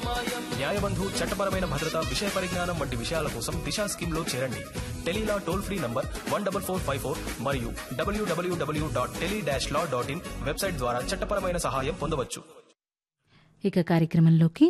న్యాయబంధు చట్టపరమైన భద్రత విషయ పరిజ్ఞానం వంటి విషయాల కోసం దిశా స్కీమ్ లో చేరండి tele law toll free number one double four five four మరియు WWW dot tele dash law dot in website ద్వారా చట్టపరమైన సహాయం పొందవచ్చు ఇక కార్యక్రమంలోకి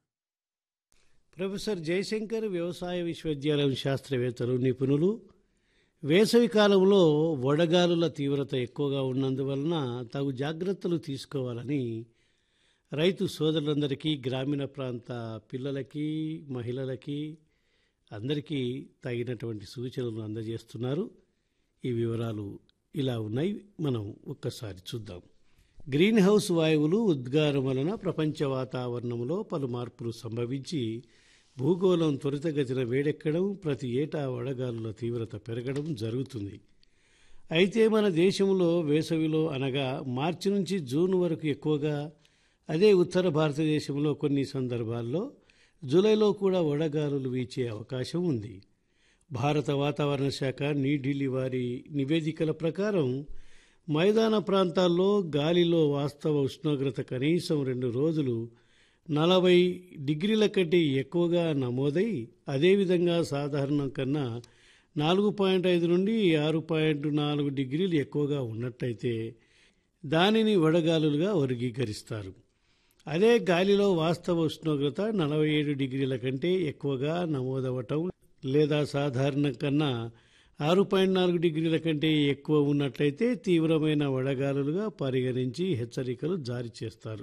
ప్రొఫెసర్ జయశంకర్ వ్యవసాయ విశ్వవిద్యాలయం శాస్త్రవేత్తలు నిపుణులు వేసవి కాలంలో వడగాలుల తీవ్రత ఎక్కువగా ఉన్నందువలన తగు జాగ్రత్తలు తీసుకోవాలని రైతు సోదరులందరికీ గ్రామీణ ప్రాంత పిల్లలకి మహిళలకి అందరికీ తగినటువంటి సూచనలు అందజేస్తున్నారు ఈ వివరాలు ఇలా ఉన్నాయి మనం ఒక్కసారి చూద్దాం గ్రీన్ హౌస్ వాయువులు ఉద్గారం వలన ప్రపంచ వాతావరణంలో పలు మార్పులు సంభవించి భూగోళం త్వరితగతిన వేడెక్కడం ప్రతి ఏటా వడగాలుల తీవ్రత పెరగడం జరుగుతుంది అయితే మన దేశంలో వేసవిలో అనగా మార్చి నుంచి జూన్ వరకు ఎక్కువగా అదే ఉత్తర భారతదేశంలో కొన్ని సందర్భాల్లో జూలైలో కూడా వడగాలులు వీచే అవకాశం ఉంది భారత వాతావరణ శాఖ న్యూఢిల్లీ వారి నివేదికల ప్రకారం మైదాన ప్రాంతాల్లో గాలిలో వాస్తవ ఉష్ణోగ్రత కనీసం రెండు రోజులు నలభై డిగ్రీల కంటే ఎక్కువగా నమోదై అదేవిధంగా సాధారణం కన్నా నాలుగు పాయింట్ ఐదు నుండి ఆరు పాయింట్ నాలుగు డిగ్రీలు ఎక్కువగా ఉన్నట్టయితే దానిని వడగాలులుగా వర్గీకరిస్తారు అదే గాలిలో వాస్తవ ఉష్ణోగ్రత నలభై ఏడు డిగ్రీల కంటే ఎక్కువగా నమోదవటం లేదా సాధారణం కన్నా ఆరు పాయింట్ నాలుగు డిగ్రీల కంటే ఎక్కువ ఉన్నట్లయితే తీవ్రమైన వడగాలులుగా పరిగణించి హెచ్చరికలు జారీ చేస్తారు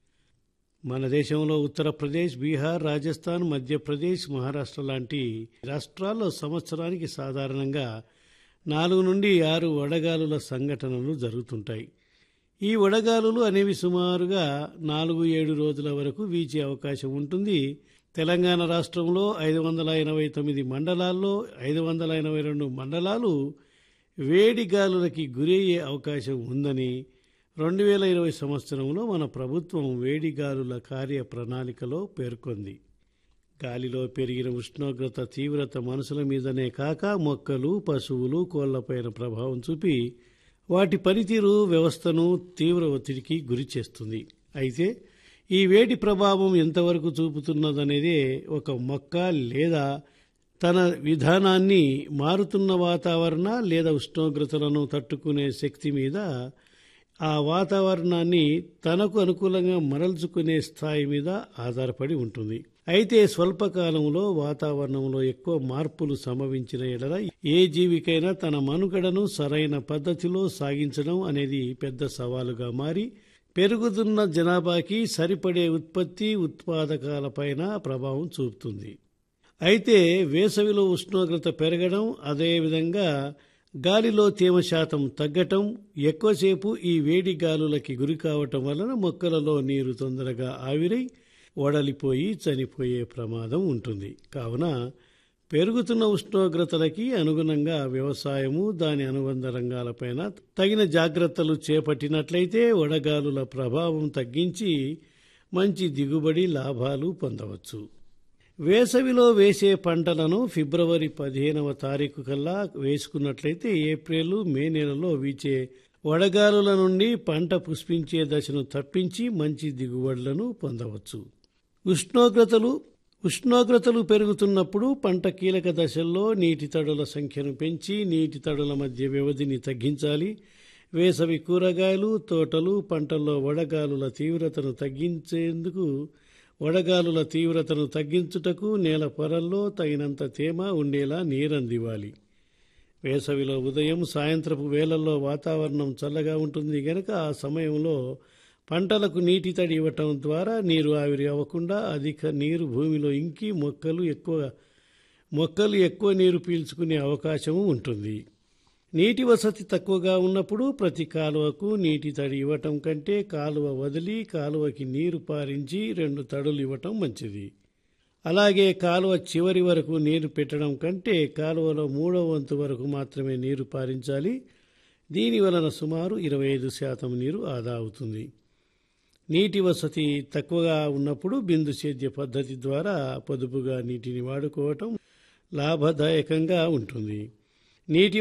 మన దేశంలో ఉత్తరప్రదేశ్ బీహార్ రాజస్థాన్ మధ్యప్రదేశ్ మహారాష్ట్ర లాంటి రాష్ట్రాల్లో సంవత్సరానికి సాధారణంగా నాలుగు నుండి ఆరు వడగాలుల సంఘటనలు జరుగుతుంటాయి ఈ వడగాలులు అనేవి సుమారుగా నాలుగు ఏడు రోజుల వరకు వీచే అవకాశం ఉంటుంది తెలంగాణ రాష్ట్రంలో ఐదు వందల ఎనభై తొమ్మిది మండలాల్లో ఐదు వందల ఎనభై రెండు మండలాలు వేడి గాలులకి గురయ్యే అవకాశం ఉందని రెండు వేల ఇరవై సంవత్సరంలో మన ప్రభుత్వం వేడి గాలుల కార్య ప్రణాళికలో పేర్కొంది గాలిలో పెరిగిన ఉష్ణోగ్రత తీవ్రత మనుషుల మీదనే కాక మొక్కలు పశువులు కోళ్లపైన ప్రభావం చూపి వాటి పనితీరు వ్యవస్థను తీవ్ర ఒత్తిడికి గురి చేస్తుంది అయితే ఈ వేడి ప్రభావం ఎంతవరకు చూపుతున్నదనేదే ఒక మొక్క లేదా తన విధానాన్ని మారుతున్న వాతావరణ లేదా ఉష్ణోగ్రతలను తట్టుకునే శక్తి మీద ఆ వాతావరణాన్ని తనకు అనుకూలంగా మరల్చుకునే స్థాయి మీద ఆధారపడి ఉంటుంది అయితే స్వల్పకాలంలో వాతావరణంలో ఎక్కువ మార్పులు సంభవించిన ఎడల ఏ జీవికైనా తన మనుగడను సరైన పద్ధతిలో సాగించడం అనేది పెద్ద సవాలుగా మారి పెరుగుతున్న జనాభాకి సరిపడే ఉత్పత్తి ఉత్పాదకాలపైన ప్రభావం చూపుతుంది అయితే వేసవిలో ఉష్ణోగ్రత పెరగడం అదేవిధంగా గాలిలో తేమ శాతం తగ్గటం ఎక్కువసేపు ఈ వేడి గాలులకి గురి కావటం వలన మొక్కలలో నీరు తొందరగా ఆవిరై వడలిపోయి చనిపోయే ప్రమాదం ఉంటుంది కావున పెరుగుతున్న ఉష్ణోగ్రతలకి అనుగుణంగా వ్యవసాయము దాని అనుబంధ రంగాలపైన తగిన జాగ్రత్తలు చేపట్టినట్లయితే వడగాలుల ప్రభావం తగ్గించి మంచి దిగుబడి లాభాలు పొందవచ్చు వేసవిలో వేసే పంటలను ఫిబ్రవరి పదిహేనవ తారీఖు కల్లా వేసుకున్నట్లయితే ఏప్రిల్ మే నెలలో వీచే వడగాలుల నుండి పంట పుష్పించే దశను తప్పించి మంచి దిగుబడులను పొందవచ్చు ఉష్ణోగ్రతలు ఉష్ణోగ్రతలు పెరుగుతున్నప్పుడు పంట కీలక దశల్లో నీటి తడుల సంఖ్యను పెంచి నీటి తడుల మధ్య వ్యవధిని తగ్గించాలి వేసవి కూరగాయలు తోటలు పంటల్లో వడగాలుల తీవ్రతను తగ్గించేందుకు వడగాలుల తీవ్రతను తగ్గించుటకు నేల పొరల్లో తగినంత తేమ ఉండేలా నీరందివ్వాలి వేసవిలో ఉదయం సాయంత్రపు వేళల్లో వాతావరణం చల్లగా ఉంటుంది గనక ఆ సమయంలో పంటలకు నీటి తడి ఇవ్వటం ద్వారా నీరు ఆవిరి అవ్వకుండా అధిక నీరు భూమిలో ఇంకి మొక్కలు ఎక్కువ మొక్కలు ఎక్కువ నీరు పీల్చుకునే అవకాశము ఉంటుంది నీటి వసతి తక్కువగా ఉన్నప్పుడు ప్రతి కాలువకు నీటి తడి ఇవ్వటం కంటే కాలువ వదిలి కాలువకి నీరు పారించి రెండు తడులు ఇవ్వటం మంచిది అలాగే కాలువ చివరి వరకు నీరు పెట్టడం కంటే కాలువలో మూడో వంతు వరకు మాత్రమే నీరు పారించాలి దీని వలన సుమారు ఇరవై ఐదు శాతం నీరు ఆదా అవుతుంది నీటి వసతి తక్కువగా ఉన్నప్పుడు బిందు సేద్య పద్ధతి ద్వారా పొదుపుగా నీటిని వాడుకోవటం లాభదాయకంగా ఉంటుంది నీటి